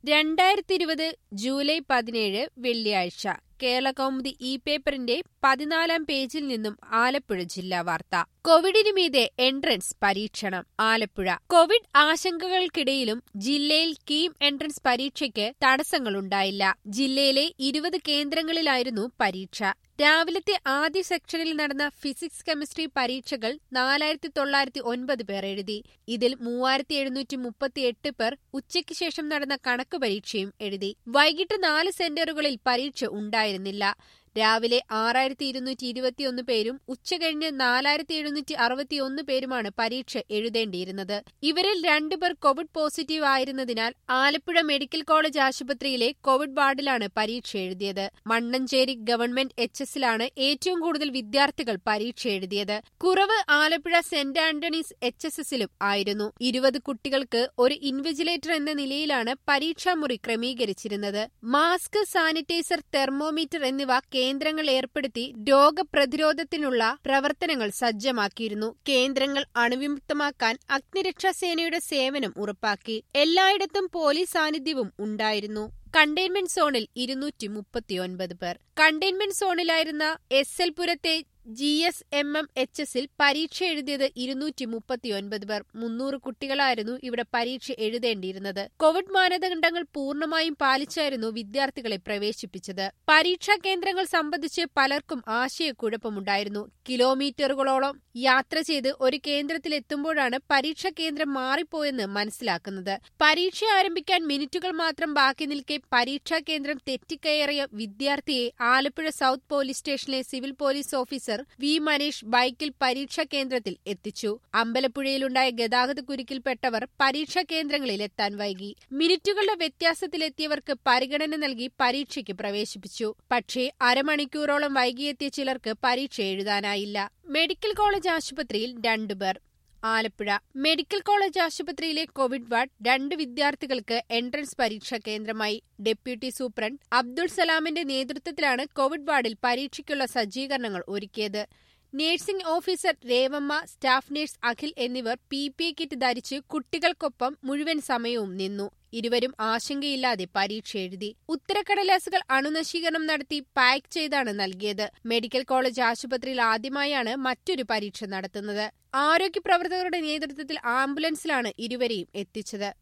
രണ്ടായിരത്തി ഇരുപത് ജൂലൈ പതിനേഴ് വെള്ളിയാഴ്ച കേരളകൗമുദി ഇ പേപ്പറിന്റെ പതിനാലാം പേജിൽ നിന്നും ആലപ്പുഴ ജില്ലാ വാർത്ത കോവിഡിനു മീതെ എൻട്രൻസ് പരീക്ഷണം ആലപ്പുഴ കോവിഡ് ആശങ്കകൾക്കിടയിലും ജില്ലയിൽ കീം എൻട്രൻസ് പരീക്ഷയ്ക്ക് തടസ്സങ്ങളുണ്ടായില്ല ജില്ലയിലെ ഇരുപത് കേന്ദ്രങ്ങളിലായിരുന്നു പരീക്ഷ രാവിലത്തെ ആദ്യ സെക്ഷനിൽ നടന്ന ഫിസിക്സ് കെമിസ്ട്രി പരീക്ഷകൾ നാലായിരത്തി തൊള്ളായിരത്തി ഒൻപത് പേർ എഴുതി ഇതിൽ മൂവായിരത്തി എഴുന്നൂറ്റി മുപ്പത്തിയെട്ട് പേർ ഉച്ചയ്ക്ക് ശേഷം നടന്ന കണക്ക് പരീക്ഷയും എഴുതി വൈകിട്ട് നാല് സെന്ററുകളിൽ പരീക്ഷ ഉണ്ടായിരുന്നില്ല രാവിലെ ആറായിരത്തി ഇരുന്നൂറ്റി ഇരുപത്തിയൊന്ന് പേരും ഉച്ചകഴിഞ്ഞ് നാലായിരത്തി എഴുന്നൂറ്റി അറുപത്തിയൊന്ന് പേരുമാണ് പരീക്ഷ എഴുതേണ്ടിയിരുന്നത് ഇവരിൽ രണ്ടുപേർ കോവിഡ് പോസിറ്റീവ് ആയിരുന്നതിനാൽ ആലപ്പുഴ മെഡിക്കൽ കോളേജ് ആശുപത്രിയിലെ കോവിഡ് വാർഡിലാണ് പരീക്ഷ എഴുതിയത് മണ്ണഞ്ചേരി ഗവൺമെന്റ് എച്ച് എസിലാണ് ഏറ്റവും കൂടുതൽ വിദ്യാർത്ഥികൾ പരീക്ഷ എഴുതിയത് കുറവ് Alappuzha Saint Antony's H S എസിലും ആയിരുന്നു ഇരുപത് കുട്ടികൾക്ക് ഒരു ഇൻവിജിലേറ്റർ എന്ന നിലയിലാണ് പരീക്ഷാമുറി ക്രമീകരിച്ചിരുന്നത് മാസ്ക് സാനിറ്റൈസർ തെർമോമീറ്റർ എന്നിവ കേന്ദ്രങ്ങൾ ഏർപ്പെടുത്തി രോഗപ്രതിരോധത്തിനുള്ള പ്രവർത്തനങ്ങൾ സജ്ജമാക്കിയിരുന്നു കേന്ദ്രങ്ങൾ അണുവിമുക്തമാക്കാൻ അഗ്നിരക്ഷാ സേനയുടെ സേവനം ഉറപ്പാക്കി എല്ലായിടത്തും പോലീസ് സാന്നിധ്യവും ഉണ്ടായിരുന്നു കണ്ടെയ്ൻമെന്റ് സോണിൽ ഇരുന്നൂറ്റി മുപ്പത്തിയൊൻപത് പേർ കണ്ടെയ്ൻമെന്റ് സോണിലായിരുന്ന എസ് എൽ പുരത്തെ G S M M H എസിൽ പരീക്ഷ എഴുതിയത് ഇരുന്നൂറ്റി മുപ്പത്തിയൊൻപത് പേർ മുന്നൂറ് കുട്ടികളായിരുന്നു ഇവിടെ പരീക്ഷ എഴുതേണ്ടിയിരുന്നത് കോവിഡ് മാനദണ്ഡങ്ങൾ പൂർണ്ണമായും പാലിച്ചായിരുന്നു വിദ്യാർത്ഥികളെ പ്രവേശിപ്പിച്ചത് പരീക്ഷാ കേന്ദ്രങ്ങൾ സംബന്ധിച്ച് പലർക്കും ആശയക്കുഴപ്പമുണ്ടായിരുന്നു കിലോമീറ്ററുകളോളം യാത്ര ചെയ്ത് ഒരു കേന്ദ്രത്തിലെത്തുമ്പോഴാണ് പരീക്ഷാ കേന്ദ്രം മാറിപ്പോയെന്ന് മനസ്സിലാക്കുന്നത് പരീക്ഷ ആരംഭിക്കാൻ മിനിറ്റുകൾ മാത്രം ബാക്കി നിൽക്കെ പരീക്ഷാ കേന്ദ്രം തെറ്റിക്കയറിയ വിദ്യാർത്ഥിയെ ആലപ്പുഴ സൗത്ത് പോലീസ് സ്റ്റേഷനിലെ civil police officer V Maneesh ബൈക്കിൽ പരീക്ഷാ കേന്ദ്രത്തിൽ എത്തിച്ചു അമ്പലപ്പുഴയിലുണ്ടായ ഗതാഗത കുരുക്കിൽപ്പെട്ടവർ പരീക്ഷാ കേന്ദ്രങ്ങളിൽ എത്താൻ വൈകി മിനിറ്റുകളുടെ വ്യത്യാസത്തിലെത്തിയവർക്ക് പരിഗണന നൽകി പരീക്ഷയ്ക്ക് പ്രവേശിപ്പിച്ചു പക്ഷേ അരമണിക്കൂറോളം വൈകിയെത്തിയ ചിലർക്ക് പരീക്ഷ എഴുതാനായില്ല മെഡിക്കൽ കോളേജ് ആശുപത്രിയിൽ രണ്ടുപേർ ആലപ്പുഴ മെഡിക്കൽ കോളേജ് ആശുപത്രിയിലെ കോവിഡ് വാർഡ് രണ്ട് വിദ്യാർത്ഥികൾക്ക് എൻട്രൻസ് പരീക്ഷാ കേന്ദ്രമായി ഡെപ്യൂട്ടി സൂപ്രണ്ട് അബ്ദുൾ സലാമിന്റെ നേതൃത്വത്തിലാണ് കോവിഡ് വാർഡിൽ പരീക്ഷയ്ക്കുള്ള സജ്ജീകരണങ്ങൾ ഒരുക്കിയത് nursing officer Revamma staff nurse Akhil എന്നിവർ പി പി കിറ്റ് ധരിച്ച് കുട്ടികൾക്കൊപ്പം മുഴുവൻ സമയവും നിന്നു ഇരുവരും ആശങ്കയില്ലാതെ പരീക്ഷ എഴുതി ഉത്തരക്കടലാസുകൾ അണുനശീകരണം നടത്തി പാക്ക് ചെയ്താണ് നൽകിയത് മെഡിക്കൽ കോളേജ് ആശുപത്രിയിൽ ആദ്യമായാണ് മറ്റൊരു പരീക്ഷ നടത്തുന്നത് ആരോഗ്യ പ്രവർത്തകരുടെ നേതൃത്വത്തിൽ ആംബുലൻസിലാണ് ഇരുവരെയും എത്തിച്ചത്